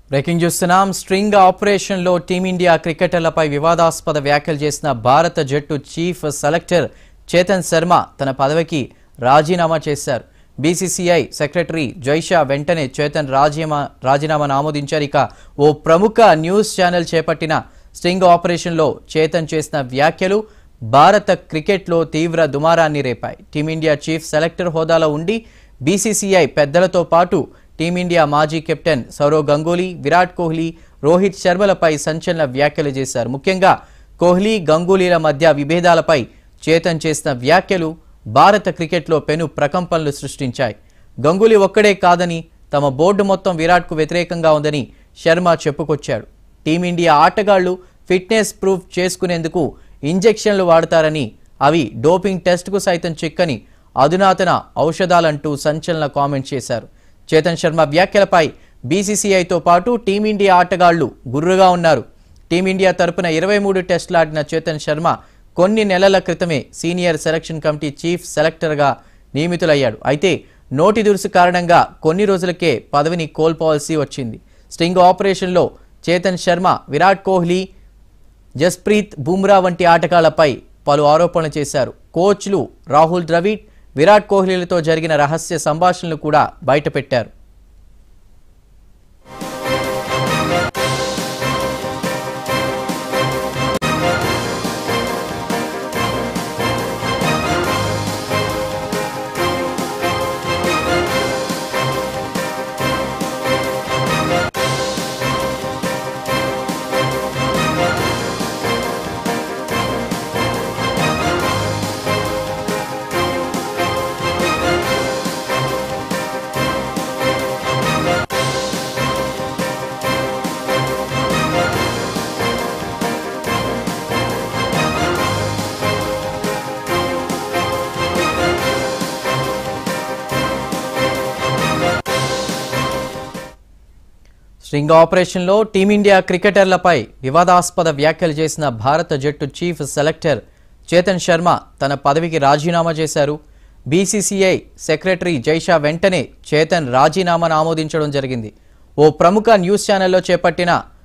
breaking చూస్తున్నాం string ఆపరేషన్లో team India క్రికెటర్లపై వివాదాస్పద వ్యాఖ్యలు చేసిన భారత జట్టు చీఫ్ సెలెక్టర్ చేతన్ శర్మ తన పదవికి రాజీనామా చేశారు బీసీసీఐ సెక్రటరీ జైషా వెంటనే చేతన్ రాజీనామా రాజీనామాను ఆమోదించారు ఇక ఓ ప్రముఖ న్యూస్ ఛానల్ చేపట్టిన స్ట్రింగ్ ఆపరేషన్లో చేతన్ చేసిన వ్యాఖ్యలు భారత క్రికెట్లో తీవ్ర దుమారాన్ని రేపాయి టీమిండియా చీఫ్ సెలెక్టర్ హోదాలో ఉండి బీసీసీఐ పెద్దలతో పాటు టీమిండియా మాజీ కెప్టెన్ సౌరవ్ గంగూలీ విరాట్ కోహ్లీ రోహిత్ శర్మలపై సంచలన వ్యాఖ్యలు చేశారు ముఖ్యంగా కోహ్లీ గంగూలీల మధ్య విభేదాలపై చేతన్ చేసిన వ్యాఖ్యలు భారత క్రికెట్లో పెను ప్రకంపనలు సృష్టించాయి గంగూలీ ఒక్కడే కాదని తమ బోర్డు మొత్తం విరాట్కు వ్యతిరేకంగా ఉందని శర్మ చెప్పుకొచ్చాడు టీమిండియా ఆటగాళ్లు ఫిట్నెస్ ప్రూఫ్ చేసుకునేందుకు ఇంజెక్షన్లు వాడతారని అవి డోపింగ్ టెస్ట్కు సైతం చిక్కని అధునాతన ఔషధాలంటూ సంచలన కామెంట్ చేశారు చేతన్ శర్మ వ్యాఖ్యలపై బీసీసీఐతో పాటు టీమిండియా ఆటగాళ్లు గుర్రుగా ఉన్నారు టీమిండియా తరపున ఇరవై మూడు టెస్టులు ఆడిన చేతన్ శర్మ కొన్ని నెలల క్రితమే సీనియర్ సెలక్షన్ కమిటీ చీఫ్ సెలెక్టర్గా నియమితులయ్యాడు అయితే నోటి దురుసు కారణంగా కొన్ని రోజులకే పదవిని కోల్పోవాల్సి వచ్చింది స్ట్రింగ్ ఆపరేషన్లో చేతన్ శర్మ విరాట్ కోహ్లీ జస్ప్రీత్ బుమ్రా వంటి ఆటగాళ్లపై పలు ఆరోపణలు చేశారు కోచ్లు రాహుల్ ద్రవిడ్ విరాట్ కోహ్లీలతో జరిగిన రహస్య సంభాషణలు కూడా బయటపెట్టారు స్ట్రింగ్ ఆపరేషన్లో టీమిండియా క్రికెటర్లపై వివాదాస్పద వ్యాఖ్యలు చేసిన భారత జట్టు చీఫ్ సెలెక్టర్ చేతన్ శర్మ తన పదవికి రాజీనామా చేశారు బీసీసీఐ సెక్రటరీ జైషా వెంటనే చేతన్ రాజీనామాను ఆమోదించడం జరిగింది ఓ ప్రముఖ న్యూస్ ఛానల్లో చేపట్టిన